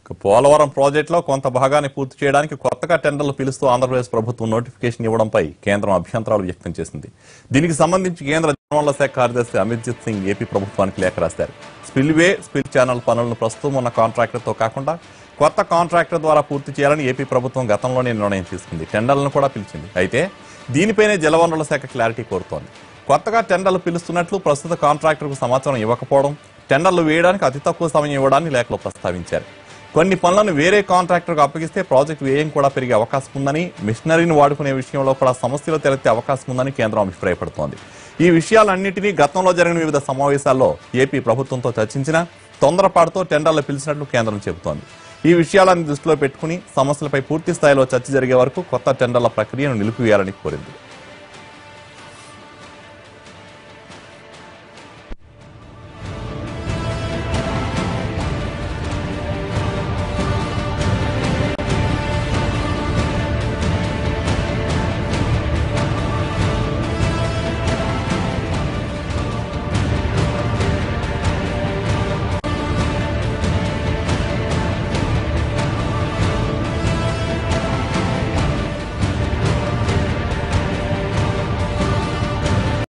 ఇక పోలవరం ప్రాజెక్టులో కొంత భాగాన్ని పూర్తి చేయడానికి కొత్తగా టెండర్లు పిలుస్తూ ఆంధ్రప్రదేశ్ ప్రభుత్వం నోటిఫికేషన్ ఇవ్వడంపై కేంద్రం అభ్యంతరాలు వ్యక్తం చేసింది దీనికి సంబంధించి కేంద్ర జలవనరుల శాఖ కార్యదర్శి అమిత్జిత్ సింగ్ ఏపీ ప్రభుత్వానికి లేఖ రాశారు స్పిల్వే స్పిల్ ఛానల్ పనులను ప్రస్తుతం ఉన్న కాంట్రాక్టర్తో కాకుండా కొత్త కాంట్రాక్టర్ ద్వారా పూర్తి చేయాలని ఏపీ ప్రభుత్వం గతంలోనే నిర్ణయం తీసుకుంది టెండర్లను కూడా పిలిచింది అయితే దీనిపైనే జలవనరుల శాఖ క్లారిటీ కోరుతోంది కొత్తగా టెండర్లు పిలుస్తున్నట్లు ప్రస్తుత కాంట్రాక్టర్కు సమాచారం ఇవ్వకపోవడం టెండర్లు వేయడానికి అతి తక్కువ సమయం ఇవ్వడాన్ని లేఖలో ప్రస్తావించారు కొన్ని పనులను వేరే కాంట్రాక్టర్కు అప్పగిస్తే ప్రాజెక్టు వ్యయం కూడా పెరిగే అవకాశం ఉందని మిషనరీని వాడుకునే విషయంలో కూడా సమస్యలు తలెత్తే అవకాశం ఉందని కేంద్రం అభిప్రాయపడుతోంది ఈ విషయాలన్నింటినీ గతంలో జరిగిన వివిధ సమావేశాల్లో ఏపీ ప్రభుత్వంతో చర్చించిన తొందరపాటుతో టెండర్లు పిలిచినట్లు కేంద్రం చెబుతోంది ఈ విషయాలను దృష్టిలో పెట్టుకుని సమస్యలపై పూర్తి స్థాయిలో చర్చ జరిగే వరకు కొత్త టెండర్ల ప్రక్రియను నిలిపివేయాలని కోరింది